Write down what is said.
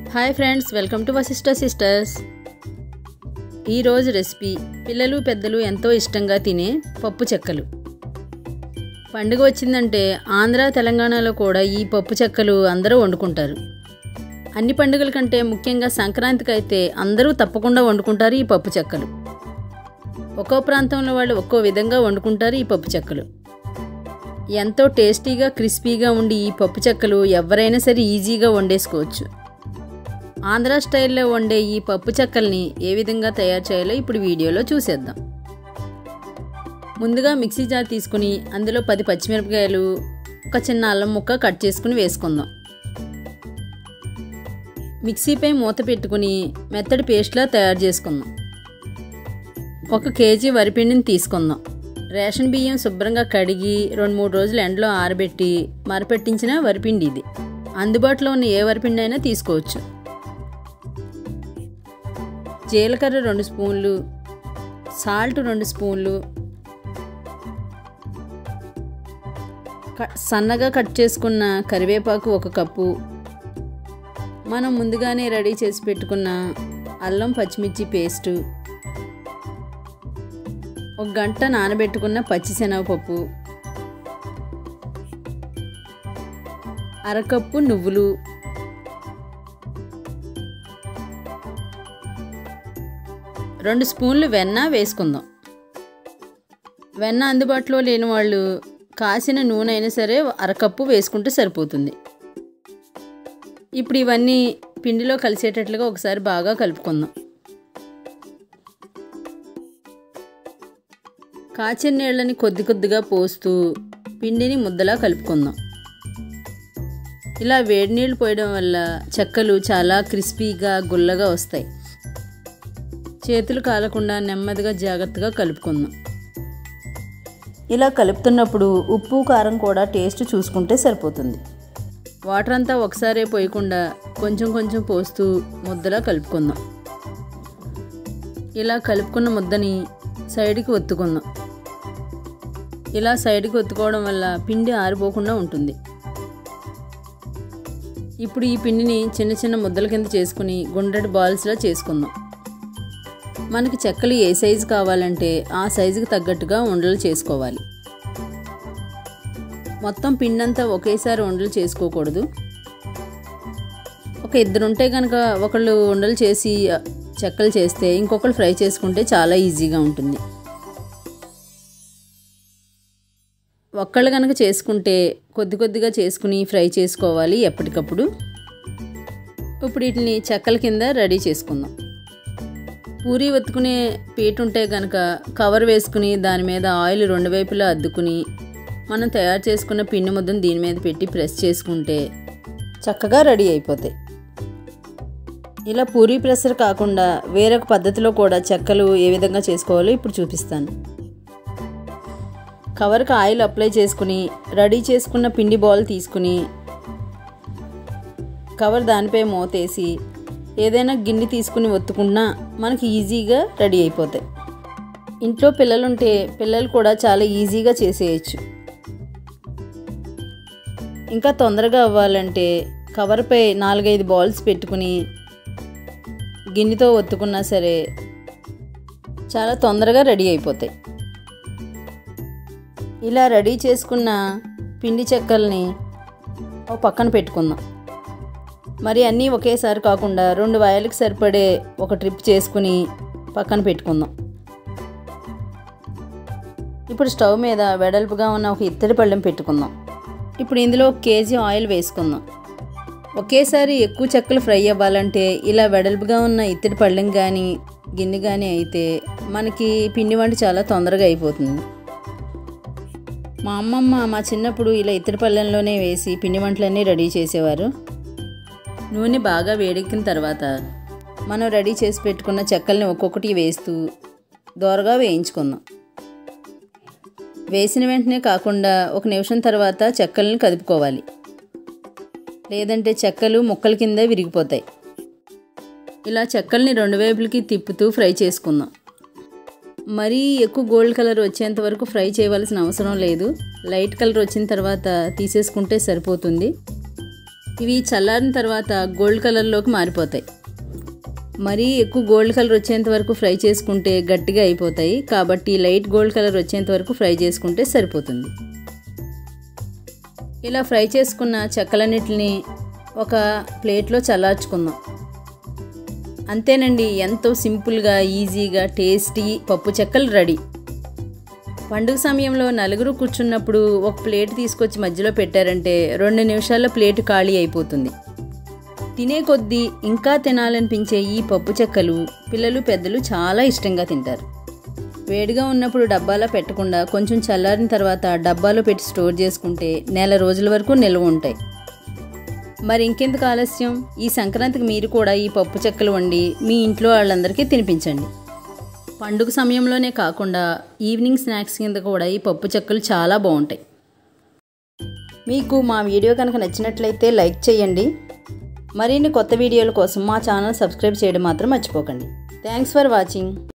hi friends welcome to వసిస్టర్ sisters ఈరోజు recipe పిల్లలు పెద్దలు ఎంతో ఇష్టంగా తినే పప్పు చెక్కలు పండుగ వచ్చిందంటే ఆంధ్ర తెలంగాణలో కూడా ఈ పప్పు చెక్కలు అందరూ వండుకుంటారు అన్ని పండుగల కంటే ముఖ్యంగా సంక్రాంతికి అయితే అందరూ తప్పకుండా వండుకుంటారు ఈ పప్పు చెక్కలు ఒక్కో ప్రాంతంలో వాళ్ళు ఒక్కో విధంగా వండుకుంటారు ఈ పప్పు చెక్కలు ఎంతో టేస్టీగా క్రిస్పీగా ఉండి ఈ పప్పు చెక్కలు ఎవరైనా సరే ఈజీగా వండేసుకోవచ్చు ఆంధ్ర స్టైల్లో వండే ఈ పప్పు చెక్కల్ని ఏ విధంగా తయారు చేయాలో ఇప్పుడు వీడియోలో చూసేద్దాం ముందుగా మిక్సీ జార్ తీసుకుని అందులో పది పచ్చిమిరపకాయలు ఒక చిన్న అల్లం ముక్క కట్ చేసుకుని వేసుకుందాం మిక్సీపై మూత పెట్టుకుని మెత్తడి పేస్ట్లా తయారు చేసుకుందాం ఒక కేజీ వరిపిండిని తీసుకుందాం రేషన్ బియ్యం శుభ్రంగా కడిగి రెండు మూడు రోజులు ఎండలో ఆరబెట్టి మరపెట్టించిన వరిపిండి ఇది అందుబాటులో ఉన్న ఏ వరిపిండి అయినా తీసుకోవచ్చు జీలకర్ర రెండు స్పూన్లు సాల్ట్ రెండు స్పూన్లు సన్నగా కట్ చేసుకున్న కరివేపాకు ఒక కప్పు మనం ముందుగానే రెడీ చేసి పెట్టుకున్న అల్లం పచ్చిమిర్చి పేస్టు ఒక గంట నానబెట్టుకున్న పచ్చిశనగపప్పు అరకప్పు నువ్వులు రెండు స్పూన్లు వెన్న వేసుకుందాం వెన్న అందుబాటులో లేని వాళ్ళు కాసిన నూనె అయినా సరే అరకప్పు వేసుకుంటే సరిపోతుంది ఇప్పుడు ఇవన్నీ పిండిలో కలిసేటట్లుగా ఒకసారి బాగా కలుపుకుందాం కాచిన నీళ్ళని కొద్ది కొద్దిగా పోస్తూ పిండిని ముద్దలా కలుపుకుందాం ఇలా వేడి నీళ్ళు పోయడం వల్ల చెక్కలు చాలా క్రిస్పీగా గుల్లగా వస్తాయి చేతులు కాలకుండా నెమ్మదిగా జాగ్రత్తగా కలుపుకుందాం ఇలా కలుపుతున్నప్పుడు ఉప్పు కారం కూడా టేస్ట్ చూసుకుంటే సరిపోతుంది వాటర్ అంతా ఒకసారే పోయకుండా కొంచెం కొంచెం పోస్తూ ముద్దలా కలుపుకుందాం ఇలా కలుపుకున్న ముద్దని సైడ్కి ఒత్తుకుందాం ఇలా సైడ్కి ఒత్తుకోవడం వల్ల పిండి ఆరిపోకుండా ఉంటుంది ఇప్పుడు ఈ పిండిని చిన్న చిన్న ముద్దల కింద చేసుకుని గుండ్రటి బాల్స్లా చేసుకుందాం మనకి చెక్కలు ఏ సైజు కావాలంటే ఆ సైజుకి తగ్గట్టుగా ఉండలు చేసుకోవాలి మొత్తం పిండంతా ఒకేసారి ఉండలు చేసుకోకూడదు ఒక ఇద్దరు ఉంటే కనుక ఒకళ్ళు ఉండలు చేసి చెక్కలు చేస్తే ఇంకొకళ్ళు ఫ్రై చేసుకుంటే చాలా ఈజీగా ఉంటుంది ఒక్కళ్ళు కనుక చేసుకుంటే కొద్ది కొద్దిగా చేసుకుని ఫ్రై చేసుకోవాలి ఎప్పటికప్పుడు ఇప్పుడు వీటిని చెక్కల కింద రెడీ చేసుకుందాం పూరి ఒత్తుకునే పీట ఉంటే కనుక కవర్ వేసుకుని దాని మీద ఆయిల్ రెండు వైపులా అద్దుకుని మనం తయారు చేసుకున్న పిండి ముద్దను దీని మీద పెట్టి ప్రెస్ చేసుకుంటే చక్కగా రెడీ అయిపోతాయి ఇలా పూరి ప్రెసర్ కాకుండా వేరొక పద్ధతిలో కూడా చెక్కలు ఏ విధంగా చేసుకోవాలో ఇప్పుడు చూపిస్తాను కవర్కి ఆయిల్ అప్లై చేసుకుని రెడీ చేసుకున్న పిండి బాల్ తీసుకుని కవర్ దానిపై మూతేసి ఏదైనా గిన్నె తీసుకుని ఒత్తుకున్నా మనకి ఈజీగా రెడీ అయిపోతాయి ఇంట్లో పిల్లలుంటే పిల్లలు కూడా చాలా ఈజీగా చేసేయచ్చు ఇంకా తొందరగా అవ్వాలంటే కవర్పై నాలుగైదు బాల్స్ పెట్టుకుని గిన్నెతో ఒత్తుకున్నా సరే చాలా తొందరగా రెడీ అయిపోతాయి ఇలా రెడీ చేసుకున్న పిండి చెక్కల్ని ఒక పక్కన పెట్టుకుందాం మరి అన్నీ ఒకేసారి కాకుండా రెండు వాయలకు సరిపడే ఒక ట్రిప్ చేసుకుని పక్కన పెట్టుకుందాం ఇప్పుడు స్టవ్ మీద వెడల్పుగా ఉన్న ఒక ఇత్తడి పళ్ళెం పెట్టుకుందాం ఇప్పుడు ఇందులో ఒక కేజీ ఆయిల్ వేసుకుందాం ఒకేసారి ఎక్కువ చెక్కలు ఫ్రై అవ్వాలంటే ఇలా వెడల్పుగా ఉన్న ఇత్తడి పళ్ళెం కానీ గిన్నె కానీ అయితే మనకి పిండి వంట చాలా తొందరగా అయిపోతుంది మా అమ్మమ్మ మా చిన్నప్పుడు ఇలా ఇత్తడి పళ్ళెంలోనే వేసి పిండి వంటలన్నీ రెడీ చేసేవారు నూనె బాగా వేడెక్కిన తర్వాత మనం రెడీ చేసి పెట్టుకున్న చెక్కల్ని ఒక్కొక్కటి వేస్తూ దోరగా వేయించుకుందాం వేసిన వెంటనే కాకుండా ఒక నిమిషం తర్వాత చెక్కల్ని కదుపుకోవాలి లేదంటే చెక్కలు ముక్కల కింద విరిగిపోతాయి ఇలా చెక్కల్ని రెండు వైపులకి తిప్పుతూ ఫ్రై చేసుకుందాం మరీ ఎక్కువ గోల్డ్ కలర్ వచ్చేంత వరకు ఫ్రై చేయవలసిన అవసరం లేదు లైట్ కలర్ వచ్చిన తర్వాత తీసేసుకుంటే సరిపోతుంది ఇవి చల్లారిన తర్వాత గోల్డ్ కలర్లోకి మారిపోతాయి మరీ ఎక్కువ గోల్డ్ కలర్ వచ్చేంత వరకు ఫ్రై చేసుకుంటే గట్టిగా అయిపోతాయి కాబట్టి లైట్ గోల్డ్ కలర్ వచ్చేంత వరకు ఫ్రై చేసుకుంటే సరిపోతుంది ఇలా ఫ్రై చేసుకున్న చెక్కలన్నిటిని ఒక ప్లేట్లో చల్లార్చుకుందాం అంతేనండి ఎంతో సింపుల్గా ఈజీగా టేస్టీ పప్పు చెక్కలు రెడీ పండుగ సమయంలో నలుగురు కూర్చున్నప్పుడు ఒక ప్లేట్ తీసుకొచ్చి మధ్యలో పెట్టారంటే రెండు నిమిషాల్లో ప్లేట్ ఖాళీ అయిపోతుంది తినే కొద్దీ ఇంకా తినాలనిపించే ఈ పప్పు చెక్కలు పిల్లలు పెద్దలు చాలా ఇష్టంగా తింటారు వేడిగా ఉన్నప్పుడు డబ్బాలో పెట్టకుండా కొంచెం చల్లారిన తర్వాత డబ్బాలో పెట్టి స్టోర్ చేసుకుంటే నెల రోజుల వరకు నిల్వ ఉంటాయి మరి ఇంకెందుకు ఆలస్యం ఈ సంక్రాంతికి మీరు కూడా ఈ పప్పు చెక్కలు వండి మీ ఇంట్లో వాళ్ళందరికీ తినిపించండి పండుగ సమయంలోనే కాకుండా ఈవినింగ్ స్నాక్స్ కింద కూడా ఈ పప్పు చెక్కలు చాలా బాగుంటాయి మీకు మా వీడియో కనుక నచ్చినట్లయితే లైక్ చేయండి మరిన్ని కొత్త వీడియోల కోసం మా ఛానల్ సబ్స్క్రైబ్ చేయడం మాత్రం మర్చిపోకండి థ్యాంక్స్ ఫర్ వాచింగ్